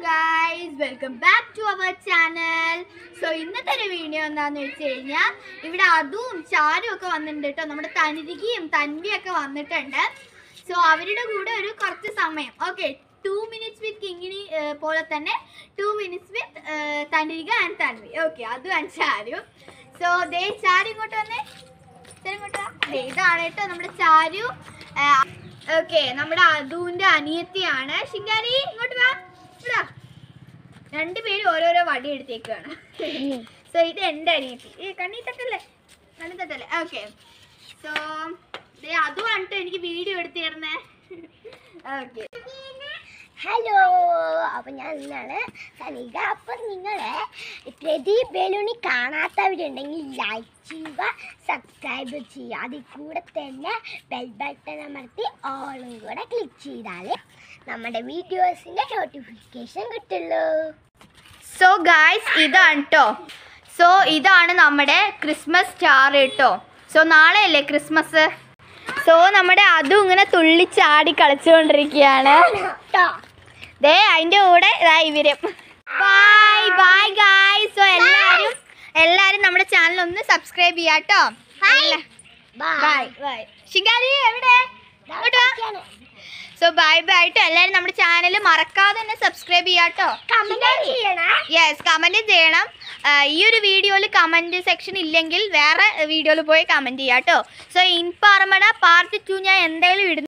Guys welcome back to our channel so ഇന്നത്തെ ഒരു video എന്താന്ന് വെച്ച് കഴിഞ്ഞാൽ ഇവിടെ അതും ചാരും ഒക്കെ വന്നിട്ടുണ്ട് കേട്ടോ നമ്മുടെ തനിരികയും തൻവിയും ഒക്കെ വന്നിട്ടുണ്ട് സോ അവരുടെ കൂടെ ഒരു കുറച്ച് സമയം okay two minutes with Kingini പോലെ തന്നെ ടു മിനിറ്റ്സ് വിത്ത് തനിരിക ആൻഡ് തൻവി ഓക്കെ അതും ആൻഡ് ചാരു സോ ദേ ചാരു ഇങ്ങോട്ട് വന്നേ ചാരു ഇങ്ങോട്ട് വാ. ദേ ഇതാണ് കേട്ടോ നമ്മുടെ ചാരു ഓക്കെ നമ്മുടെ അതുവിന്റെ അനിയത്തിയാണ് ശിങ്കാരി ഇങ്ങോട്ട് വാ ഇവിടെ വാ. രണ്ടുപേരും ഓരോരോ വടി എടുത്തേക്കാണ് സോ ഇത് എൻ്റെ അനിയത്തി ഈ കണ്ണി തട്ടല്ലേ കണ്ണി തട്ടല്ലേ ഓക്കെ സോ അതും കണ്ടിട്ട് എനിക്ക് വീഡിയോ എടുത്തു തരുന്നേ ഓക്കെ ഹലോ അപ്പൊ ഞാൻ ഇന്നാണ് സനിക അപ്പൊ നിങ്ങള് പ്രദീപ് ബലൂണി കാണാത്തവരുണ്ടെങ്കിൽ ലൈക്ക് ചെയ്യുക സബ്സ്ക്രൈബ് ചെയ്യുക അതിൽ കൂടെ തന്നെ ബെൽ ബട്ടൺ അമർത്തി ഓളും കൂടെ ക്ലിക്ക് ചെയ്താൽ നമ്മുടെ വീഡിയോസിന്റെ നോട്ടിഫിക്കേഷൻ കിട്ടുള്ളൂ സോ ഗായ്സ് ഇതാണ് കേട്ടോ സോ ഇതാണ് നമ്മുടെ ക്രിസ്മസ് സ്റ്റാർ കേട്ടോ സോ നാളെ അല്ലേ ക്രിസ്മസ് സോ നമ്മുടെ അതും ഇങ്ങനെ തുള്ളിച്ചാടി കളിച്ചുകൊണ്ടിരിക്കുകയാണ് കേട്ടോ ദേ അതിന്റെ കൂടെ ഇതാ ഇവരും ബൈ ബൈ ഗായ്സ് സോ എല്ലാരും എല്ലാരും നമ്മുടെ ചാനൽ ഒന്ന് സബ്സ്ക്രൈബ് ചെയ്യാട്ടോ ബൈ ബൈ ശിങ്കാരി എവിടെ ഇങ്ങോട്ട് വാ. സോ ബൈ ബൈ ആയിട്ട് എല്ലാരും നമ്മുടെ ചാനൽ മറക്കാതെ തന്നെ സബ്സ്ക്രൈബ് ചെയ്യാട്ടോ കമന്റ് ചെയ്യണേ യെസ് കമന്റ് ചെയ്യണം ആ, ഈ ഒരു വീഡിയോയിൽ കമന്റ് സെക്ഷൻ ഇല്ലെങ്കിൽ വേറെ വീഡിയോയിൽ പോയി കമന്റ് ചെയ്യാം കേട്ടോ സോ ഇൻപാർമട പാർട്ട് ടു ഞാൻ എന്തായാലും ഇടും